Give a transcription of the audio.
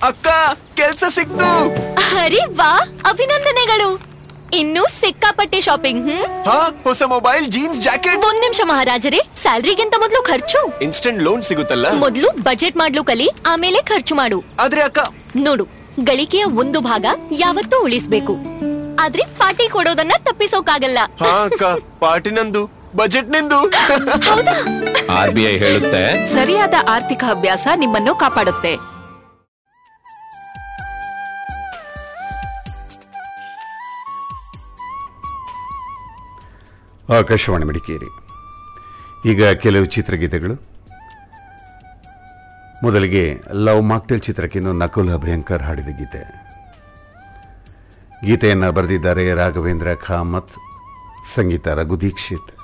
ಅಕ್ಕ ಕೆಲ್ಸ ಸಿಕ್ತು ಅರೆ ವಾ ಅಭಿನಂದನೆಗಳು ಇನ್ನೂ ಸಿಕ್ಕಾಪಟ್ಟೆ ಶಾಪಿಂಗ್ ಹ್ಮ್ ಹಾ ಹೊಸ ಮೊಬೈಲ್ ಜೀನ್ಸ್ ಜಾಕೆಟ್ ಒಂದ್ ನಿಮಿಷ ಮಹಾರಾಜರೇ ಸ್ಯಾಲ್ರಿಗಿಂತ ಮೊದಲು ಖರ್ಚು ಇನ್ಸ್ಟೆಂಟ್ ಲೋನ್ ಸಿಗುತ್ತಲ್ಲ ಮೊದಲು ಬಜೆಟ್ ಮಾಡ್ಲು ಕಲಿ ಆಮೇಲೆ ಖರ್ಚು ಮಾಡು ಆದ್ರೆ ಅಕ್ಕ ನೋಡು ಗಳಿಕೆಯ ಒಂದು ಭಾಗ ಯಾವತ್ತೂ ಉಳಿಸ್ಬೇಕು ಆದ್ರೆ ಪಾರ್ಟಿ ಕೊಡೋದನ್ನ ತಪ್ಪಿಸೋಕಾಗಲ್ಲ ಹಾ ಅಕ್ಕ ಪಾರ್ಟಿ ನಂದು ಬಜೆಟ್ ನಿಂದು ಹೌದಾ ಆರ್ ಬಿ ಐ ಹೇಳುತ್ತೆ ಸರಿಯಾದ ಆರ್ಥಿಕ ಅಭ್ಯಾಸ ನಿಮ್ಮನ್ನು ಕಾಪಾಡುತ್ತೆ ಆಕಾಶವಾಣಿ ಮಡಿಕೇರಿ ಈಗ ಕೆಲವು ಚಿತ್ರಗೀತೆಗಳು ಮೊದಲಿಗೆ ಲವ್ ಮಾಕ್ಟೆಲ್ ಚಿತ್ರಕ್ಕಿನ್ನು ನಕುಲ ಭಯಂಕರ್ ಹಾಡಿದ ಗೀತೆ ಗೀತೆಯನ್ನು ಬರೆದಿದ್ದಾರೆ ರಾಘವೇಂದ್ರ ಖಾಮತ್ ಸಂಗೀತ ರಘು ದೀಕ್ಷಿತ್